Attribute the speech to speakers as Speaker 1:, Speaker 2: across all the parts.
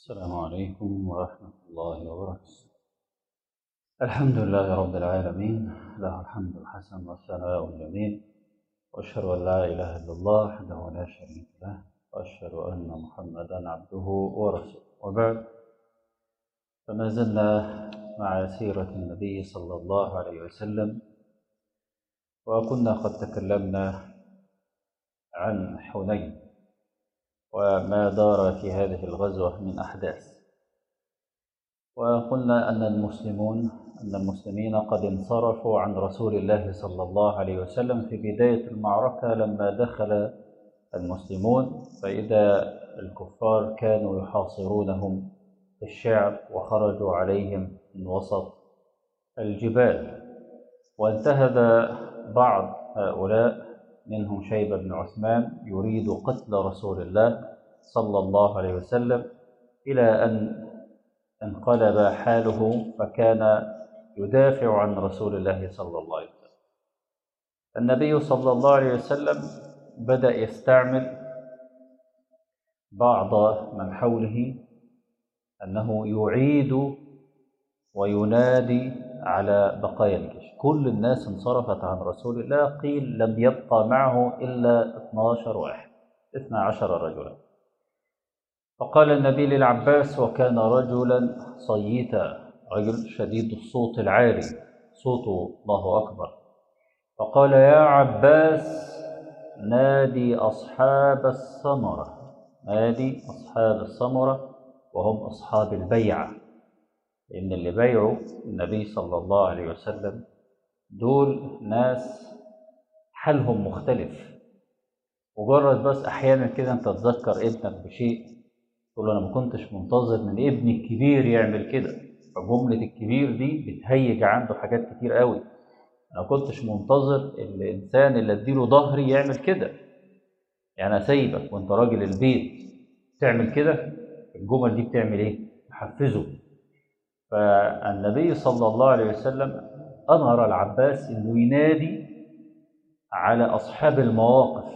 Speaker 1: السلام عليكم ورحمة الله وبركاته الحمد لله رب العالمين له الحمد الحسن والثناء الجميل وأشهد أن لا إله إلا الله وحده لا شريك له وأشهد أن محمدا عبده ورسوله وبعد فما زلنا مع سيرة النبي صلى الله عليه وسلم وكنا قد تكلمنا عن حنين وما دار في هذه الغزوة من أحداث وقلنا أن المسلمون أن المسلمين قد انصرفوا عن رسول الله صلى الله عليه وسلم في بداية المعركة لما دخل المسلمون فإذا الكفار كانوا يحاصرونهم في الشعب وخرجوا عليهم من وسط الجبال وانتهب بعض هؤلاء منهم شيبة بن عثمان يريد قتل رسول الله صلى الله عليه وسلم إلى أن انقلب حاله فكان يدافع عن رسول الله صلى الله عليه وسلم النبي صلى الله عليه وسلم بدأ يستعمل بعض من حوله أنه يعيد وينادي على بقايا الجيش كل الناس انصرفت عن رسول الله قيل لم يبقى معه إلا 12 واحد 12 رجلا فقال النبي للعباس وكان رجلا صيتا رجل شديد الصوت العالي صوته الله أكبر فقال يا عباس نادي أصحاب الثمرة نادي أصحاب الثمرة وهم أصحاب البيعة لأن اللي بيعوا النبي صلى الله عليه وسلم دول ناس حالهم مختلف مجرد بس أحيانا كده أنت تذكر ابنك بشيء تقول أنا ما كنتش منتظر من ابني الكبير يعمل كده فجملة الكبير دي بتهيج عنده حاجات كتير قوي أنا ما كنتش منتظر الإنسان اللي أديله ظهري يعمل كده يعني أسيبك وأنت راجل البيت تعمل كده الجمل دي بتعمل إيه؟ تحفزه فالنبي صلى الله عليه وسلم أمر العباس أنه ينادي على أصحاب المواقف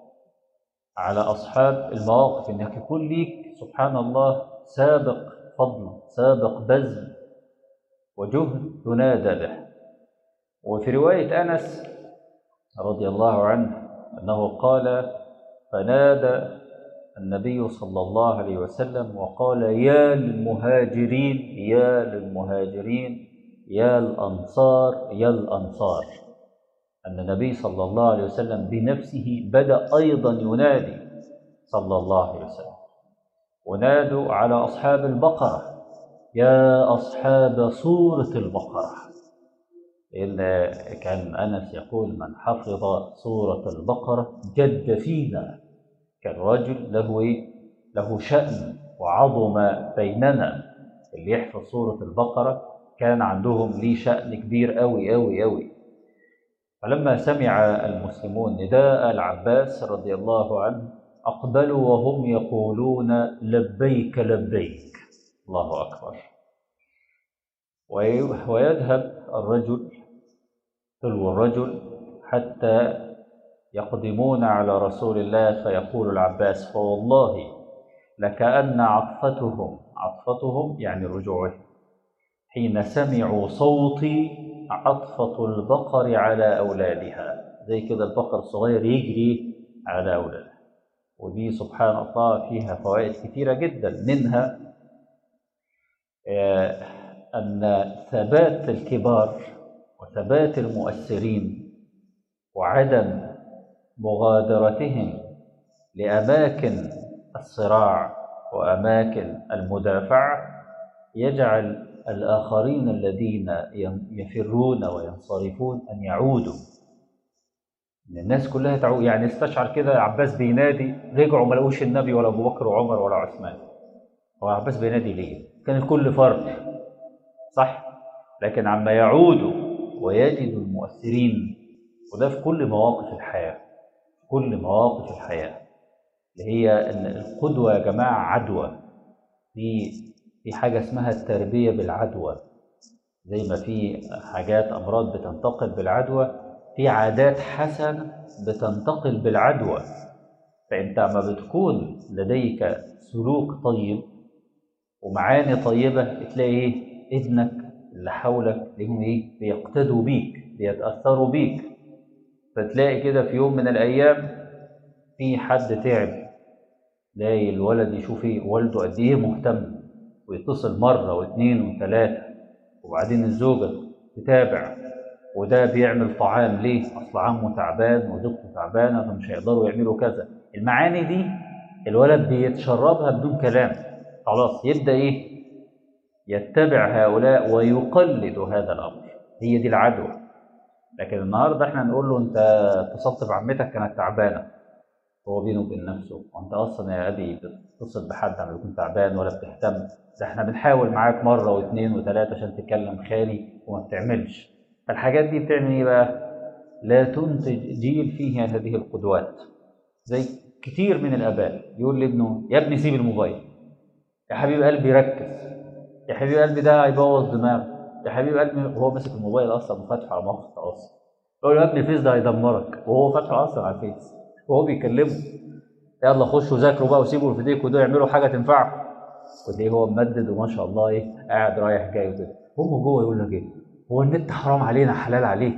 Speaker 1: على أصحاب المواقف أنك يكون ليك سبحان الله سابق فضل سابق بذل وجهد تنادى به وفي رواية أنس رضي الله عنه أنه قال فنادى النبي صلى الله عليه وسلم وقال يا للمهاجرين يا للمهاجرين يا الأنصار يا الأنصار أن النبي صلى الله عليه وسلم بنفسه بدأ أيضا ينادي صلى الله عليه وسلم ونادوا على أصحاب البقرة يا أصحاب سورة البقرة إن كان أنس يقول من حفظ سورة البقرة جد فينا كان رجل له إيه؟ له شأن وعظم بيننا اللي يحفظ سورة البقرة كان عندهم ليه شأن كبير أوي أوي أوي فلما سمع المسلمون نداء العباس رضي الله عنه أقبلوا وهم يقولون لبيك لبيك الله أكبر ويذهب الرجل تلو الرجل حتى يقدمون على رسول الله فيقول العباس فوالله لكأن عطفتهم عطفتهم يعني رجوعهم حين سمعوا صوتي عطفة البقر على أولادها زي كده البقر الصغير يجري على أولاده ودي سبحان الله فيها فوائد كثيرة جدا منها أن ثبات الكبار وثبات المؤثرين وعدم مغادرتهم لأماكن الصراع وأماكن المدافعة يجعل الآخرين الذين يفرون وينصرفون أن يعودوا الناس كلها تعود يعني استشعر كده عباس بينادي رجعوا ما لقوش النبي ولا أبو بكر وعمر ولا عثمان هو عباس بينادي ليه؟ كان الكل فرد صح؟ لكن عما يعودوا ويجدوا المؤثرين وده في كل مواقف الحياه كل مواقف الحياة اللي هي أن القدوة يا جماعة عدوى في في حاجة اسمها التربية بالعدوى زي ما في حاجات أمراض بتنتقل بالعدوى في عادات حسنة بتنتقل بالعدوى فأنت ما بتكون لديك سلوك طيب ومعاني طيبة تلاقي إيه ابنك اللي حولك تلاقيهم إيه بيقتدوا بيك بيتأثروا بيك فتلاقي كده في يوم من الأيام في حد تعب تلاقي الولد يشوف إيه والده قد إيه مهتم ويتصل مرة واثنين وثلاثة وبعدين الزوجة تتابع وده بيعمل طعام ليه؟ أصل عمه تعبان وزوجته تعبانة فمش هيقدروا يعملوا كذا المعاني دي الولد بيتشربها بدون كلام خلاص يبدأ إيه؟ يتبع هؤلاء ويقلد هذا الأمر هي دي العدوى لكن النهارده احنا نقول له انت اتصلت بعمتك كانت تعبانه هو بينه وبين نفسه وانت اصلا يا ابي بتتصل بحد لما يكون تعبان ولا بتهتم ده احنا بنحاول معاك مره واثنين وثلاثه عشان تكلم خالي وما بتعملش فالحاجات دي بتعمل ايه بقى؟ لا تنتج جيل فيه هذه القدوات زي كتير من الاباء يقول لابنه يا ابني سيب الموبايل يا حبيب قلبي ركز يا حبيب قلبي ده هيبوظ دماغك يا حبيب قلبي وهو ماسك الموبايل اصلا وفاتحه على مخ اصلا يقول له يا ابني الفيس ده هيدمرك وهو فاتحه اصلا على الفيس وهو بيكلمه يلا خشوا ذاكروا بقى وسيبوا في ايديكم دول يعملوا حاجه تنفعكم وتلاقيه هو ممدد وما شاء الله ايه قاعد رايح جاي وكده هم جوه يقول لك ايه هو النت حرام علينا حلال عليه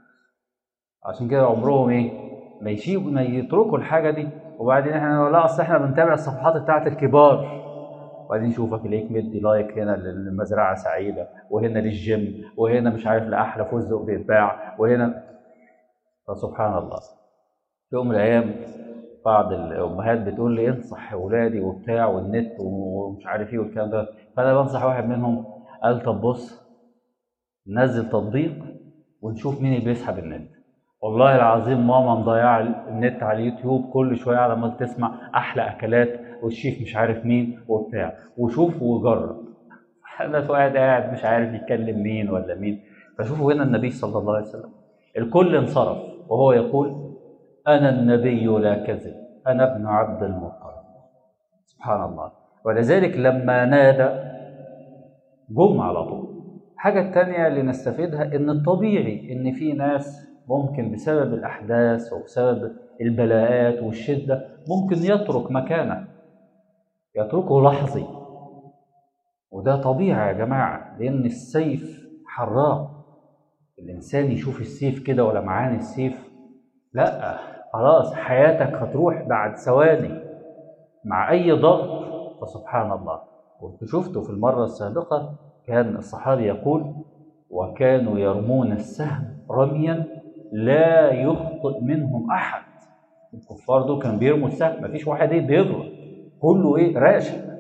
Speaker 1: عشان كده عمرهم ايه ما يسيبوا ما يتركوا الحاجه دي وبعدين احنا لا اصل احنا بنتابع الصفحات بتاعت الكبار وبعدين يشوفك ليك مدي لايك هنا للمزرعه سعيده وهنا للجيم وهنا مش عارف لاحلى فستق بيتباع وهنا فسبحان الله في يوم من الايام بعض الامهات بتقول لي انصح اولادي وبتاع والنت ومش عارف ايه والكلام ده فانا بنصح واحد منهم قال طب بص نزل تطبيق ونشوف مين اللي بيسحب النت والله العظيم ماما مضيعه النت على اليوتيوب كل شويه على ما تسمع احلى اكلات والشيف مش عارف مين وبتاع وشوف وجرب انا قاعد قاعد مش عارف يتكلم مين ولا مين فشوفوا هنا النبي صلى الله عليه وسلم الكل انصرف وهو يقول انا النبي لا كذب انا ابن عبد المطلب سبحان الله ولذلك لما نادى جم على طول الحاجة التانية اللي نستفيدها إن الطبيعي إن في ناس ممكن بسبب الأحداث وبسبب البلاءات والشدة ممكن يترك مكانه يتركه لحظي وده طبيعي يا جماعة لأن السيف حراق الإنسان يشوف السيف كده ولا معاني السيف لا خلاص حياتك هتروح بعد ثواني مع أي ضغط فسبحان الله كنت شفته في المرة السابقة كان الصحابي يقول وكانوا يرمون السهم رميا لا يخطئ منهم أحد الكفار دول كانوا بيرموا السهم مفيش واحد ايه بيغلط كله ايه راشد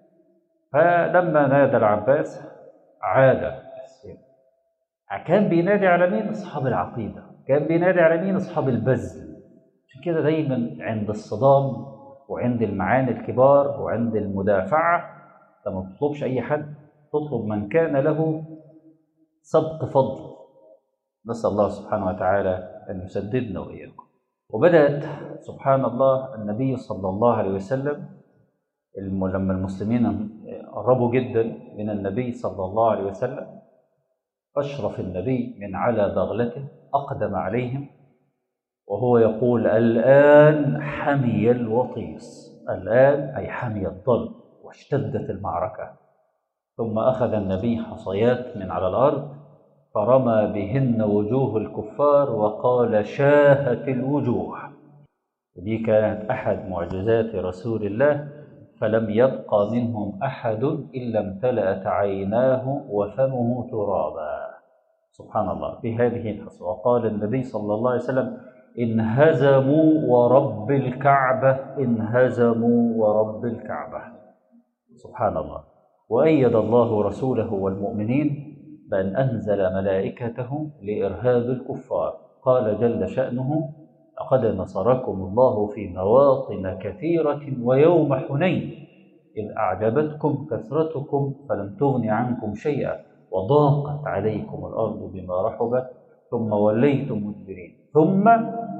Speaker 1: فلما نادى العباس عاد السيف كان بينادي على مين اصحاب العقيده كان بينادي على مين اصحاب البذل عشان كده دايما عند الصدام وعند المعاني الكبار وعند المدافعه لما ما تطلبش اي حد تطلب من كان له سبق فضل نسال الله سبحانه وتعالى ان يسددنا واياكم وبدات سبحان الله النبي صلى الله عليه وسلم لما المسلمين قربوا جدا من النبي صلى الله عليه وسلم أشرف النبي من على بغلته أقدم عليهم وهو يقول الآن حمي الوطيس الآن أي حمي الظل واشتدت المعركة ثم أخذ النبي حصيات من على الأرض فرمى بهن وجوه الكفار وقال شاهت الوجوه ودي كانت أحد معجزات رسول الله فلم يبق منهم أحد إلا امتلأت عيناه وفمه ترابا سبحان الله في هذه الحصة وقال النبي صلى الله عليه وسلم انهزموا ورب الكعبة انهزموا ورب الكعبة سبحان الله وأيد الله رسوله والمؤمنين بأن أنزل ملائكته لإرهاب الكفار قال جل شأنه لقد نصركم الله في مواطن كثيرة ويوم حنين إذ أعجبتكم كثرتكم فلم تغن عنكم شيئا وضاقت عليكم الأرض بما رحبت ثم وليتم مدبرين ثم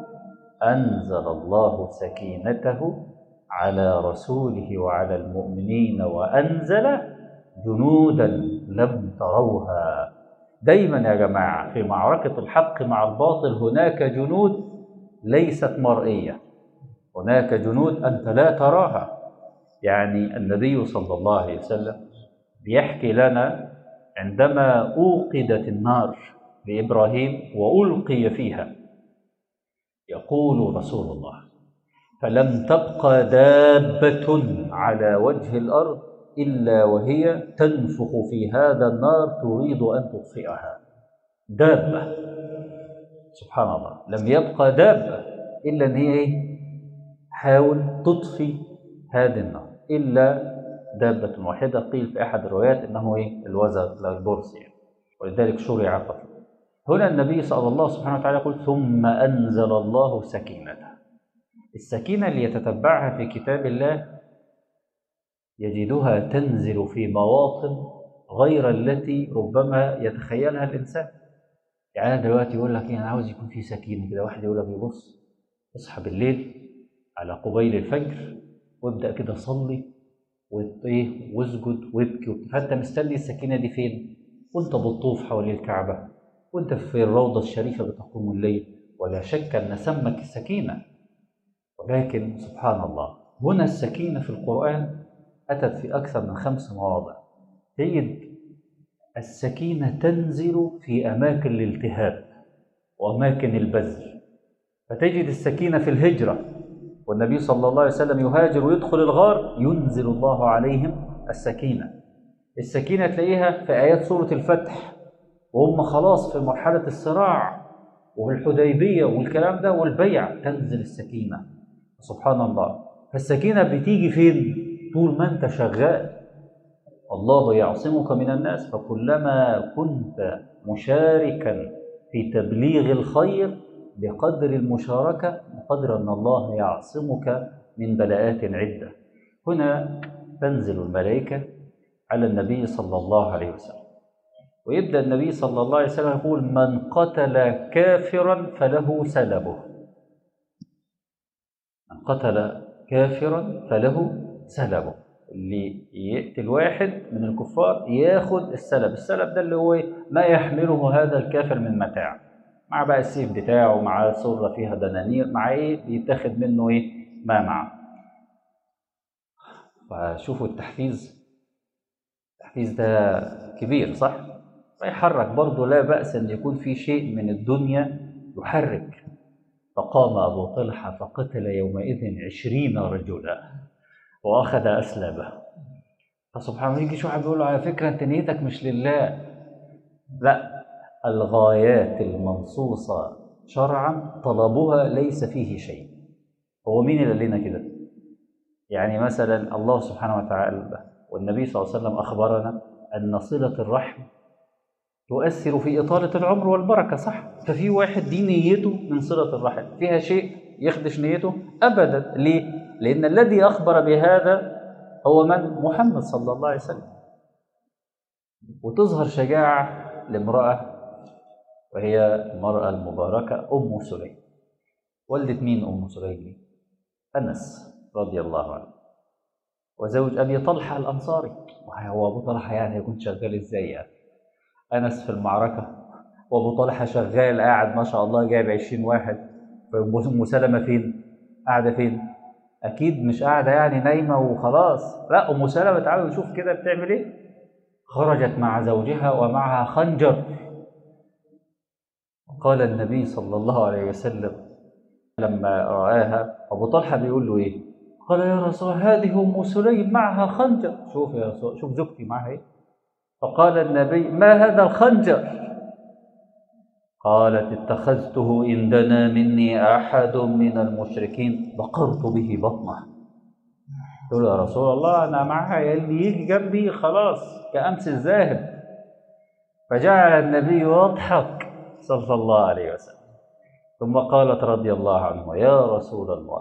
Speaker 1: أنزل الله سكينته على رسوله وعلى المؤمنين وأنزل جنودا لم تروها دايما يا جماعة في معركة الحق مع الباطل هناك جنود ليست مرئية هناك جنود أنت لا تراها يعني النبي صلى الله عليه وسلم بيحكي لنا عندما أوقدت النار لإبراهيم وألقي فيها يقول رسول الله فلم تبقى دابة على وجه الأرض إلا وهي تنفخ في هذا النار تريد أن تطفئها دابة سبحان الله لم يبقى دابة إلا أن هي إيه؟ حاول تطفي هذه النار إلا دابة واحدة قيل في أحد الروايات أنه إيه؟ الوزر البرص يعني ولذلك شرع قتله هنا النبي صلى الله سبحانه وتعالى يقول ثم أنزل الله سكينته السكينة اللي يتتبعها في كتاب الله يجدها تنزل في مواطن غير التي ربما يتخيلها الإنسان يعني أنا دلوقتي يقول لك إيه أنا عاوز يكون في سكينة كده واحد يقول لك يبص اصحى بالليل على قبيل الفجر وابدأ كده صلي وايه واسجد وابكي فأنت مستني السكينة دي فين؟ وأنت بتطوف حوالين الكعبة وأنت في الروضة الشريفة بتقوم الليل ولا شك أن سمك السكينة ولكن سبحان الله هنا السكينة في القرآن أتت في أكثر من خمس مواضع تجد السكينة تنزل في أماكن الالتهاب وأماكن البذل فتجد السكينة في الهجرة والنبي صلى الله عليه وسلم يهاجر ويدخل الغار ينزل الله عليهم السكينة السكينة تلاقيها في آيات سورة الفتح وهم خلاص في مرحلة الصراع والحديبية والكلام ده والبيع تنزل السكينة سبحان الله فالسكينة بتيجي فين؟ طول ما أنت شغال الله يعصمك من الناس فكلما كنت مشاركا في تبليغ الخير بقدر المشاركة بقدر أن الله يعصمك من بلاءات عدة هنا تنزل الملائكة على النبي صلى الله عليه وسلم ويبدأ النبي صلى الله عليه وسلم يقول من قتل كافرا فله سلبه من قتل كافرا فله سلبه اللي يقتل واحد من الكفار ياخد السلب السلب ده اللي هو ما يحمله هذا الكافر من متاع مع بقى السيف بتاعه مع سرة فيها دنانير مع ايه بيتاخد منه ايه ما معه فشوفوا التحفيز التحفيز ده كبير صح فيحرك برضه لا بأس أن يكون في شيء من الدنيا يحرك فقام أبو طلحة فقتل يومئذ عشرين رجلا وأخذ أسلبه فسبحان الله يجي شو واحد بيقول له على فكرة أنت نيتك مش لله لا الغايات المنصوصة شرعا طلبها ليس فيه شيء هو مين اللي قال لنا كده يعني مثلا الله سبحانه وتعالى والنبي صلى الله عليه وسلم أخبرنا أن صلة الرحم تؤثر في إطالة العمر والبركة صح ففي واحد دي نيته من صلة الرحم فيها شيء يخدش نيته أبدا ليه لأن الذي أخبر بهذا هو من محمد صلى الله عليه وسلم وتظهر شجاعة لامرأة وهي المرأة المباركة أم سليم والدة مين أم سليم دي؟ أنس رضي الله عنه وزوج أبي طلحة الأنصاري وهو أبو طلحة يعني يكون شغال إزاي يعني أنس في المعركة وأبو طلحة شغال قاعد ما شاء الله جايب 20 واحد أم سلمة فين؟ قاعدة فين؟ أكيد مش قاعدة يعني نايمة وخلاص لا أم سلمة تعالوا نشوف كده بتعمل إيه؟ خرجت مع زوجها ومعها خنجر قال النبي صلى الله عليه وسلم لما رآها أبو طلحة بيقول له إيه؟ قال يا رسول هذه أم سليم معها خنجر شوف يا رسول شوف زوجتي معها إيه؟ فقال النبي ما هذا الخنجر؟ قالت اتخذته إن دنا مني أحد من المشركين بقرت به بطنه تقول يا رسول الله أنا معها اللي يجي جنبي خلاص كأمس الذاهب فجعل النبي يضحك صلى الله عليه وسلم ثم قالت رضي الله عنه يا رسول الله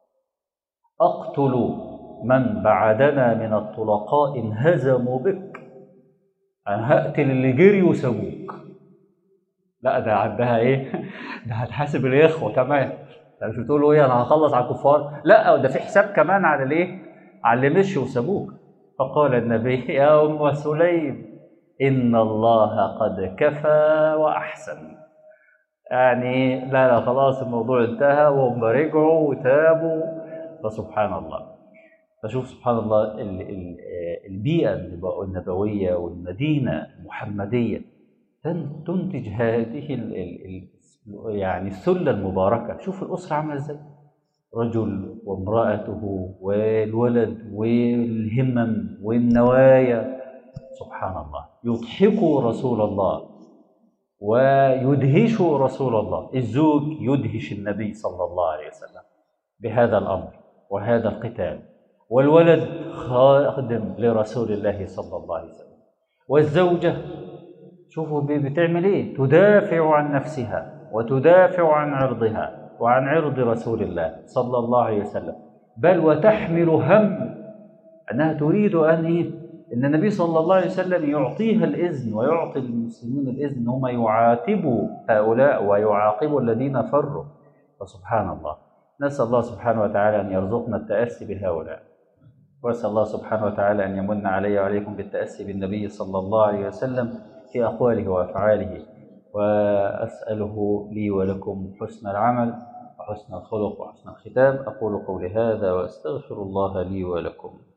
Speaker 1: أقتل من بعدنا من الطلقاء انهزموا بك أنا هقتل اللي جري وسابوك لا ده عندها ايه ده هتحاسب الاخوه كمان ده مش بتقولوا ايه انا هخلص على الكفار لا ده في حساب كمان على الايه على اللي مشي وسابوك فقال النبي يا ام سليم ان الله قد كفى واحسن يعني لا لا خلاص الموضوع انتهى وهم رجعوا وتابوا فسبحان الله فشوف سبحان الله ال- ال- آه، البيئة النب- النبوية والمدينة المحمدية تن- تنتج هذه ال ال ال يعني السلة المباركة شوف الأسرة عاملة ازاي رجل وامرأته والولد والهمم والنوايا سبحان الله يضحكوا رسول الله ويدهشوا رسول الله الزوج يدهش النبي صلى الله عليه وسلم بهذا الأمر وهذا القتال والولد خادم لرسول الله صلى الله عليه وسلم والزوجة شوفوا ب- بتعمل ايه تدافع عن نفسها وتدافع عن عرضها وعن عرض رسول الله صلى الله عليه وسلم بل وتحمل هم انها تريد ان ايه ان النبي صلى الله عليه وسلم يعطيها الاذن ويعطي المسلمين الاذن ان هم يعاتبوا هؤلاء ويعاقبوا الذين فروا فسبحان الله نسال الله سبحانه وتعالى ان يرزقنا التاسي بهؤلاء واسال الله سبحانه وتعالى ان يمن علي وعليكم بالتاسي بالنبي صلى الله عليه وسلم في اقواله وافعاله واساله لي ولكم حسن العمل وحسن الخلق وحسن الختام اقول قولي هذا واستغفر الله لي ولكم